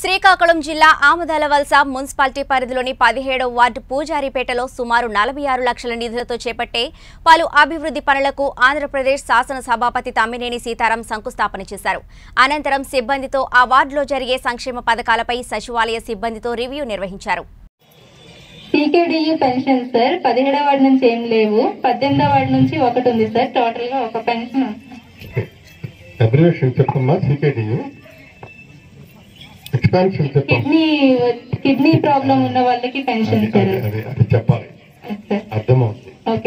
శ్రీకాకుళం జిల్లా ఆమదాల వలస మున్సిపాలిటీ పరిధిలోని పదిహేడవ వార్డు పూజారిపేటలో సుమారు నలభై ఆరు లక్షల నిధులతో చేపట్టే పలు అభివృద్ధి పనులకు ఆంధ్రప్రదేశ్ శాసన సభాపతి తమ్మినేని సీతారాం శంకుస్థాపన చేశారు అనంతరం సిబ్బందితో ఆ వార్డులో జరిగే సంక్షేమ పథకాలపై సచివాలయ సిబ్బందితో రివ్యూ నిర్వహించారు టీకేడీయూ పెన్షన్ సార్ పదిహేడవ వార్డు నుంచి ఏం లేవు పద్దెనిమిదవ వార్డు నుంచి ఒకటి ఉంది సార్ టోటల్ గా ఒక పెన్షన్ అబ్రివేషన్ చెప్పమ్మా సీకేడియు ఎక్స్పాన్షన్ చెప్పమ్మా కిడ్నీ కిడ్నీ ప్రాబ్లం ఉన్న వాళ్ళకి పెన్షన్ అది సార్ అది- అది అది చెప్పాలి సార్ అర్థమవుతుంది ఓకే.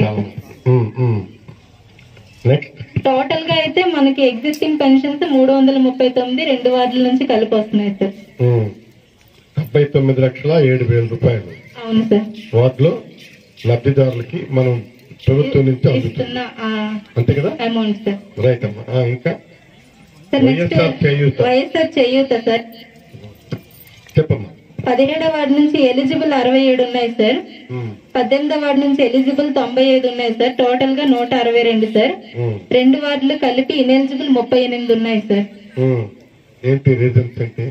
నెక్స్ట్ టోటల్ గా అయితే మనకి ఎగ్జిస్టింగ్ పెన్షన్స్ మూడు వందల ముప్పై తొమ్మిది రెండు వార్డుల నుంచి కలిపి వస్తున్నాయి సార్ డెబ్బై తొమ్మిది లక్షల ఏడు వేల రూపాయలు అవును సార్ వాటిలో లబ్ధిదారులకి మనం ప్రభుత్వం నుంచి అందుతుంది ఇస్తున్న అంతే కదా అమౌంట్ సార్ రైట్ అమ్మా ఆ, ఇంకా సార్ నెక్స్ట్ వైఎస్ఆర్ చేయూత. వైఎస్ఆర్ చేయూత సార్ చెప్పమ్మా పదిహేడవ వార్డు నుంచి ఎలిజిబుల్ అరవై ఏడు ఉన్నాయి సార్ ఉమ్, పద్దెనిమిదవ వార్డు నుంచి ఎలిజిబుల్ తొంభై ఐదు ఉన్నాయి సార్ టోటల్ గా నూట అరవై రెండు సార్ ఉమ్, రెండు వార్డులు కలిపి ఇనెలిజిబుల్ ముప్పై ఎనిమిది ఉన్నాయి సార్ ఉమ్. ఏంటి రీజన్స్ ఏంటి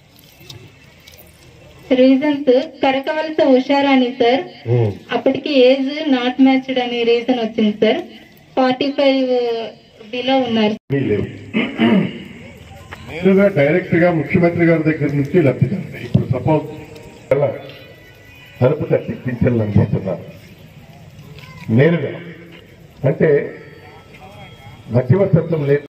reasons Karakavalasa Husharani sir um, అప్పటికి ఏజ్ నాట్ మ్యాచ్డ్ అనే రీజన్ వచ్చింది సార్ ఫార్టీ ఫైవ్ బిలో ఉన్నారు ఏమీ లేవు నేరుగా డైరెక్ట్ గా ముఖ్యమంత్రి గారి దగ్గర నుంచి లబ్ధిదారులు ఇప్పుడు సపోజ్ తలుపు తట్టి పింఛన్లు అందిస్తున్నారు నేరుగా అంటే మధ్యవర్తత్వం లేదు